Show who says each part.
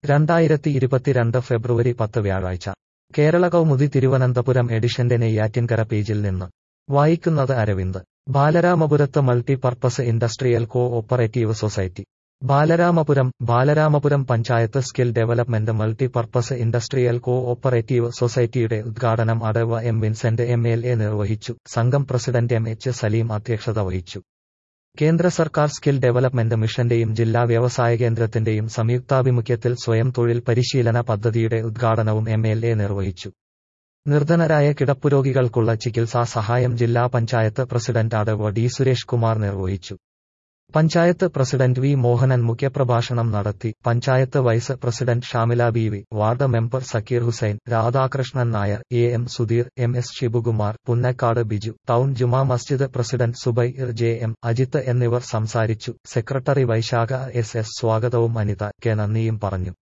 Speaker 1: രണ്ടായിരത്തി ഇരുപത്തിരണ്ട് ഫെബ്രുവരി പത്ത് വ്യാഴാഴ്ച കേരള കൗമുദി തിരുവനന്തപുരം എഡിഷന്റെ നെയ്യാറ്റിൻകര പേജിൽ നിന്ന് വായിക്കുന്നത് അരവിന്ദ് ബാലരാമപുരത്ത് multi purpose industrial cooperative society Balaramapuram Balaramapuram panchayat skill development multi purpose industrial cooperative സൊസൈറ്റിയുടെ ഉദ്ഘാടനം അടവ് M Vincent M L A നിർവഹിച്ചു സംഘം പ്രസിഡന്റ് എം എച്ച് സലീം അധ്യക്ഷത വഹിച്ചു കേന്ദ്ര സർക്കാർ സ്കിൽ ഡെവലപ്മെന്റ് മിഷന്റെയും ജില്ലാ വ്യവസായ കേന്ദ്രത്തിന്റെയും സംയുക്താഭിമുഖ്യത്തിൽ സ്വയം തൊഴിൽ പരിശീലന പദ്ധതിയുടെ ഉദ്ഘാടനവും എം എൽ എ നിർവഹിച്ചു നിർധനരായ കിടപ്പുരോഗികൾക്കുള്ള ചികിത്സാ സഹായം ജില്ലാ പഞ്ചായത്ത് പ്രസിഡന്റ് അടവ് ഡി സുരേഷ് കുമാർ നിർവഹിച്ചു പഞ്ചായത്ത് പ്രസിഡന്റ് വി മോഹനൻ മുഖ്യപ്രഭാഷണം നടത്തി panchayat vice president Shamila B V ward member Sakeer Hussain Radhakrishnan Nair A M Sudheer M S Sivakumar Punnakkad Biju town ജുമാ മസ്ജിദ് president Subair J M Ajith എന്നിവർ സംസാരിച്ചു സെക്രട്ടറി വൈശാഖ എസ് എസ് സ്വാഗതവും അനിത കെ നന്ദിയും പറഞ്ഞു